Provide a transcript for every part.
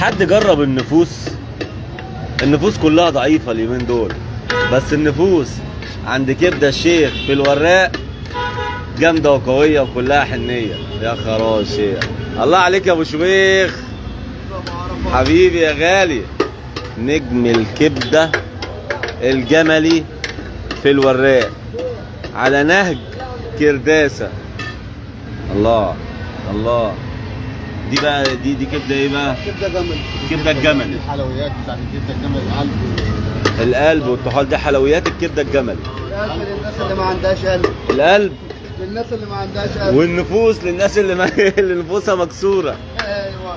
حد جرب النفوس النفوس كلها ضعيفة اليومين دول بس النفوس عند كبدة الشيخ في الوراق جامدة وقوية وكلها حنية يا خراشي الله عليك يا ابو شويخ حبيبي يا غالي نجم الكبدة الجملي في الوراق على نهج كرداسة الله الله دي بقى دي دي كبدة ايه بقى؟ كبده جمل كبدة الجمل. الحلويات بتاعت الكبده الجمل القلب القلب والطحال دي حلويات الكبدة الجملي القلب للناس اللي ما عندهاش قلب القلب للناس اللي ما عندهاش قلب والنفوس للناس اللي ما اللي نفوسها مكسورة ايوه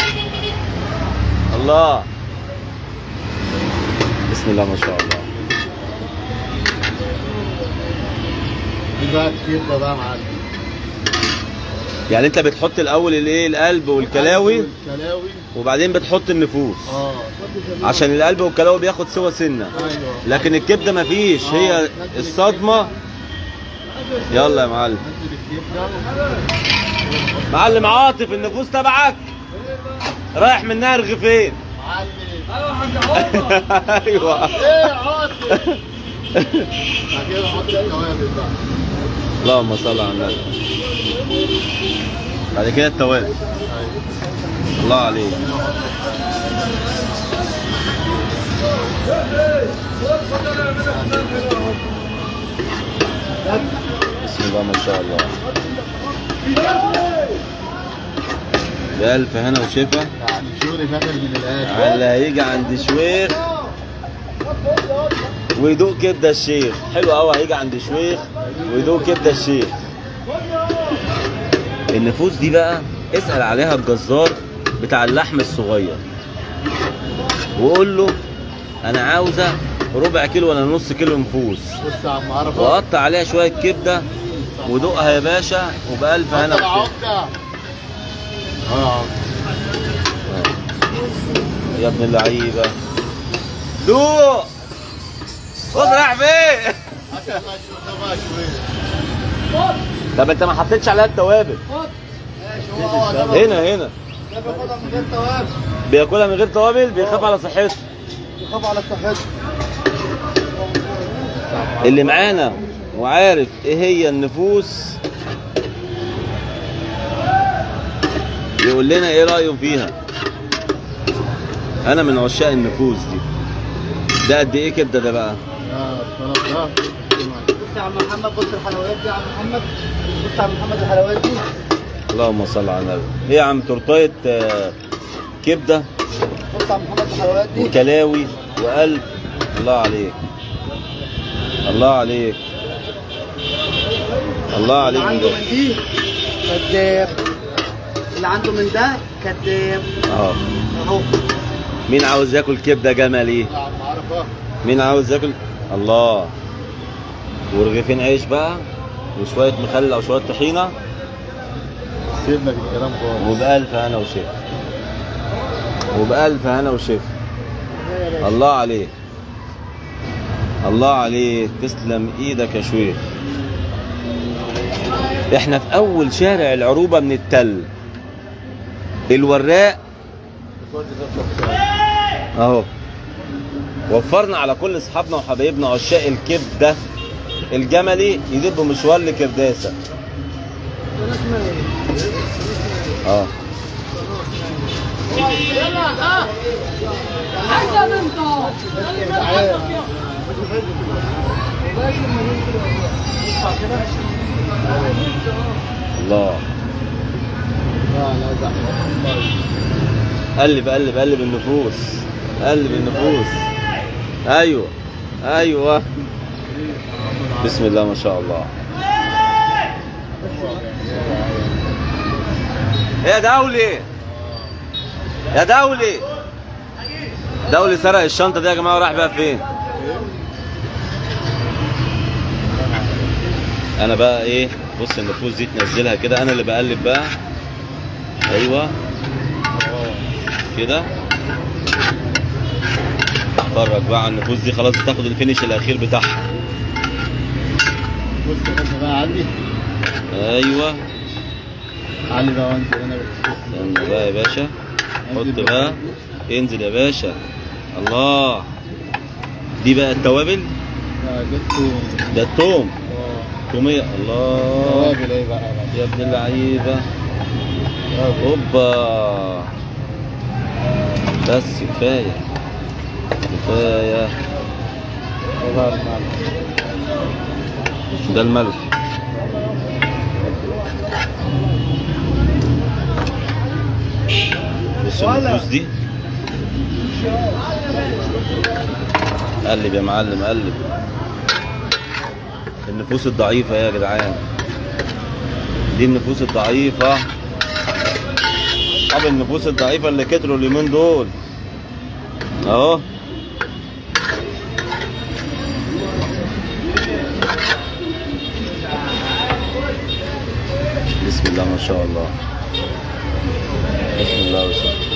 الله بسم الله ما شاء الله دي بقى الكبده بقى يا معلم يعني انت بتحط الاول الايه القلب والكلاوي والكلاوي وبعدين بتحط النفوس اه عشان القلب والكلاوي بياخد سوا سنه ايوه لكن الكبده مفيش هي الصدمه يلا يا معلم نزل الكبده معلم عاطف النفوس تبعك رايح منها رغيفين معلم ايوه ايه عاطف بعد كده حط التوابل بقى اللهم صل على النبي بعد كده التوابل ايوه الله عليك بسم الله ما شاء الله بألف هنا وشفا يعني شغل نقل من الاخر على اللي هيجي عند شويخ ويدوق كبده الشيخ حلو قوي هيجي عند شويخ ويدوق كبده الشيخ النفوس دي بقى اسال عليها الجزار بتاع اللحم الصغير وقول له انا عاوزه ربع كيلو ولا نص كيلو نفوس بص يا عم عرفه وقطع عليها شويه كبده ودوقها يا باشا وبألف هنا حط وشفا. العقده اه يا ابن اللعيبه دوق خد رايح فين هات بقى شويه بقى شويه طب انت ما حطيتش عليها التوابل ماشي هو هو ده هنا هنا ده بياخدها من غير توابل بياكلها من غير توابل بيخاف على صحته يخاف على صحته اللي معانا وعارف ايه هي النفوس يقول لنا ايه رايه فيها انا من عشاق النفوس دي ده قد ايه كبده ده بقى اه الطرف ده بص يا عم محمد بص الحلويات دي يا عم محمد بص يا عم محمد الحلويات دي اللهم صل على النبي ايه يا عم تورتايه آه، كبده بص يا عم محمد الحلويات دي وكلاوي وقلب الله عليك الله عليك الله اللي عليك عنده من دي كذاب اللي عنده من ده كذاب اه اهو مين عاوز ياكل كبده جملي يا عم عرفه مين عاوز ياكل الله ورغيفين عيش بقى وشويه مخلل او شويه طحينه سيبنا في الكلام خالص وبألف هنا وشفا وبألف هنا وشفا الله عليك الله عليك تسلم ايدك يا شويخ احنا في اول شارع العروبه من التل الوراق اهو وفرنا على كل اصحابنا وحبايبنا عشاق الكبده الجملي يدبوا مشوار لكرداسه اه الله لا لا ده قلب قلب قلب النفوس قلب النفوس ايوه ايوه بسم الله ما شاء الله يا دولي يا دولي دولي سرق الشنطه دي يا جماعه وراح بيها فين انا بقى ايه بص النفوس دي تنزلها كده انا اللي بقلب بقى ايوه كده اتفرج بقى على النفوس دي خلاص بتاخد الفينش الاخير بتاعها بص يا باشا بقى علي ايوه علي بقى وانزل انا بالفلوس استنى بقى يا باشا حط بقى انزل يا باشا الله دي بقى التوابل جبت ده التوم تومية الله توابل ايه بقى يا ابن اللعيبة هوبا بس كفاية كفاية ده الملح بص النفوس دي قلب يا معلم قلب النفوس الضعيفة يا جدعان دي النفوس الضعيفة أصحاب النفوس الضعيفة اللي كتروا اليومين دول أهو بسم الله ما شاء الله بسم الله ما شاء الله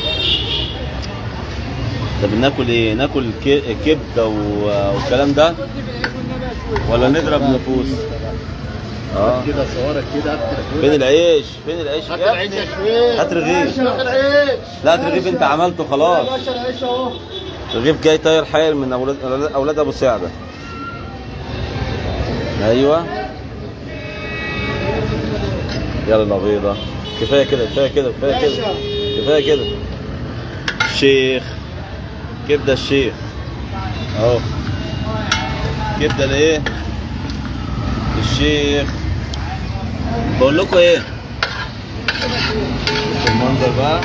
طب ناكل ايه؟ ناكل ك- كبده و- والكلام ده ولا نضرب نفوس؟ اه كده صورك كده فين العيش؟ فين العيش هات يا العيش يا ابني؟ شويش هات رغيف. هات العيش لا الرغيف انت عملته خلاص يا باشا العيش اهو الرغيف جاي طاير حاير من اولاد اولاد ابو سعده ايوه يلا بيضه كفايه كده كفايه كده كفايه كده باشا. كفايه كده شيخ كبده الشيخ اهو كبده الايه الشيخ بقول لكم ايه بصوا المنظر بقى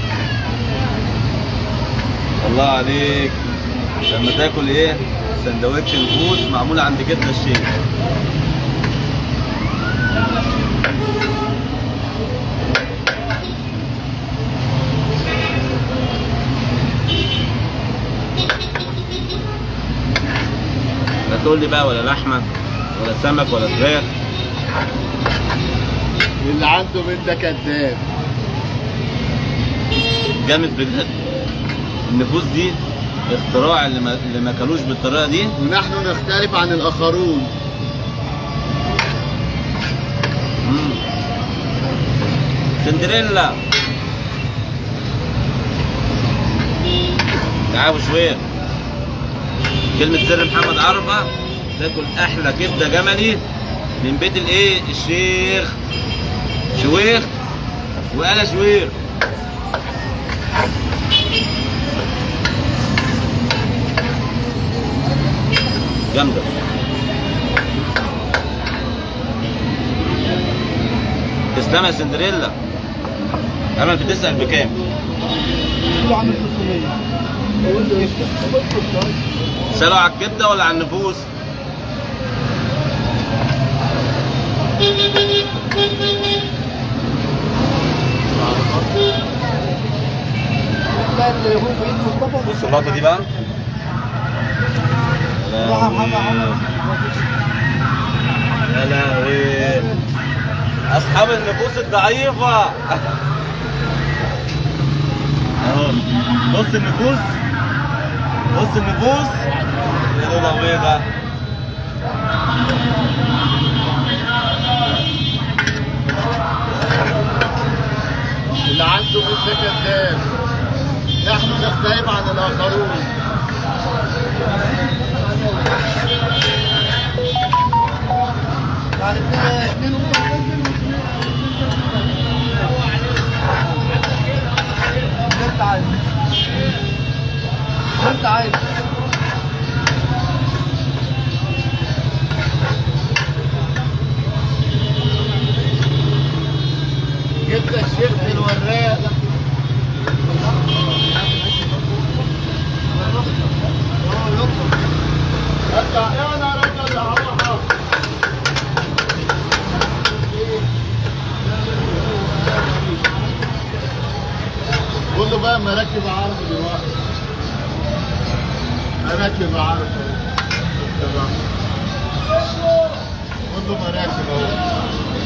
الله عليك لما تاكل ايه سندوتش نفوس معمول عند كبده الشيخ لا تقول لي بقى ولا لحمه ولا سمك ولا فراخ اللي عنده من ده كذاب جامد بجد النفوس دي اختراع اللي ما, اللي ما كلوش بالطريقه دي ونحن نختلف عن الاخرون مم. سندريلا تعالوا شويه كلمة سر محمد عرفة تاكل أحلى كبدة جملي من بيت الإيه؟ الشيخ شويخ وأنا شوير جامدة تسلم يا سندريلا أمل بتسأل بكام؟ كله عامل 600 سألوا على الكبدة ولا على النفوس؟ لا اللي هو في ايد مصطفى بص اللقطة دي بقى يا راح محمد عمر يا لهوي أصحاب النفوس الضعيفة أهو بص النفوس بص النفوس يا لولا بيضة اللي عنده من ده كذاب نحن نختلف عن الاخرون يعني اتنين انت عايز انت عايز جبت الشيخ في الوراق رجع انا رجع اللي هروح قول له بقى مراكب عربي دلوقتي مراكب عربي قول له مراكب اهو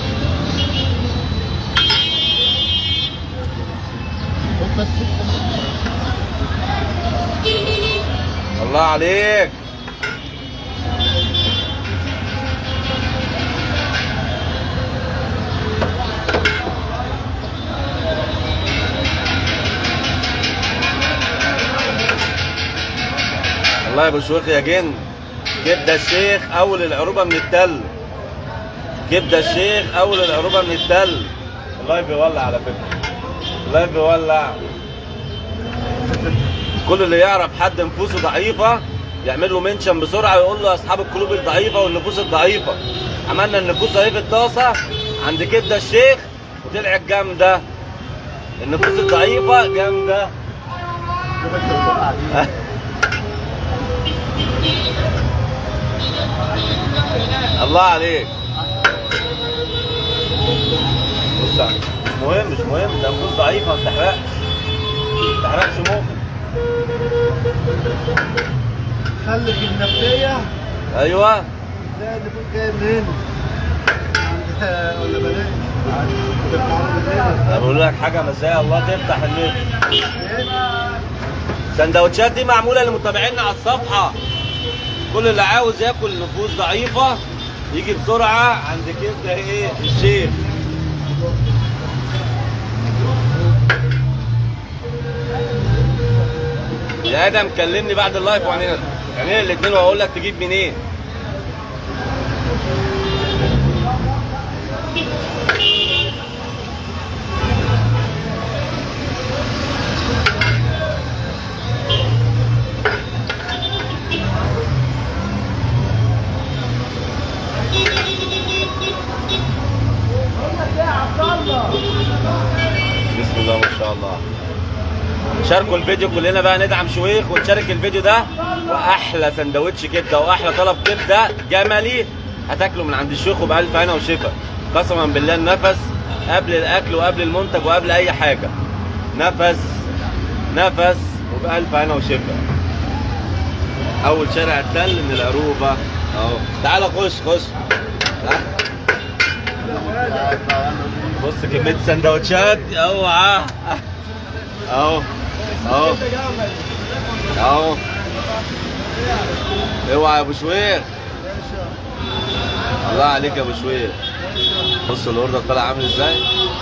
خد بس الله عليك والله يا ابو شويخ يا جن كبده الشيخ اول العروبه من التل كبده الشيخ اول العروبه من التل اللايف بيولع على فكره اللايف بيولع كل اللي يعرف حد نفوسه ضعيفه يعمل له منشن بسرعه ويقول له يا اصحاب القلوب الضعيفه والنفوس الضعيفه عملنا النفوس اهي في الطاسه عند كبده الشيخ وطلعت جامده النفوس الضعيفه جامده الله عليك بص عليك. مش مهم مش مهم ده نفوس ضعيفه ما بتحرقش ما بتحرقش ممكن خلي في النفسية ايوه ده اللي كنت جاي من هنا عند ولا بلاش انا بقول لك حاجه مساء الله تفتح النت السندوتشات دي معموله لمتابعينا على الصفحه كل اللي عاوز ياكل نفوس ضعيفه يجي بسرعه عند كبده ايه الشيخ يا ادم كلمني بعد اللايف وعنينا يعني الاثنين واقول لك تجيب منين بسم الله ما شاء الله شاركوا الفيديو كلنا بقى ندعم شويخ ونشارك الفيديو ده واحلى سندوتش كبده واحلى طلب كبده جملي هتاكله من عند الشيخ وبألف هنا وشفا قسما بالله النفس قبل الاكل وقبل المنتج وقبل اي حاجه نفس نفس وبألف هنا وشفا اول شارع التل من العروبه اهو تعال خش خش تعال. بص كميه سندوتشات اوعى اهو اهو اهو اوعى يا ابو شوير الله عليك يا ابو شوير بص الاوردر طالع عامل ازاي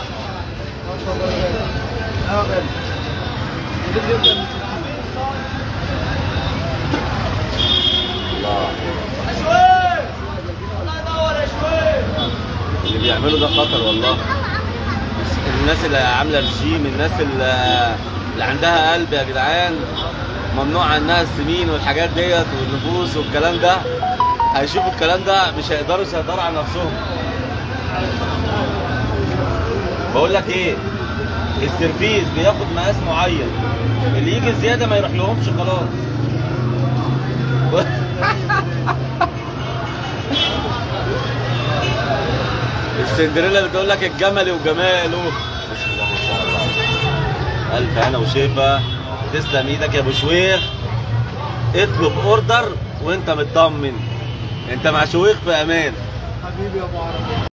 الله اللي بيعملوا ده خطر والله الناس اللي عامله رجيم الناس اللي, اللي عندها قلب يا جدعان ممنوع عنها السمين والحاجات ديت والنفوس والكلام ده هيشوفوا الكلام ده مش هيقدروا يسيطروا على نفسهم بقول لك ايه السيرفيس بياخد مقاس معين اللي يجي زياده ما يروح لهمش خلاص السندريلا اللي بتقول لك الجمل وجماله بسم الله ما شاء الله الف هنا وشفا تسلم ايدك يا ابو شويخ اطلب اوردر وانت مطمن انت مع شويخ في امان حبيبي يا ابو عربي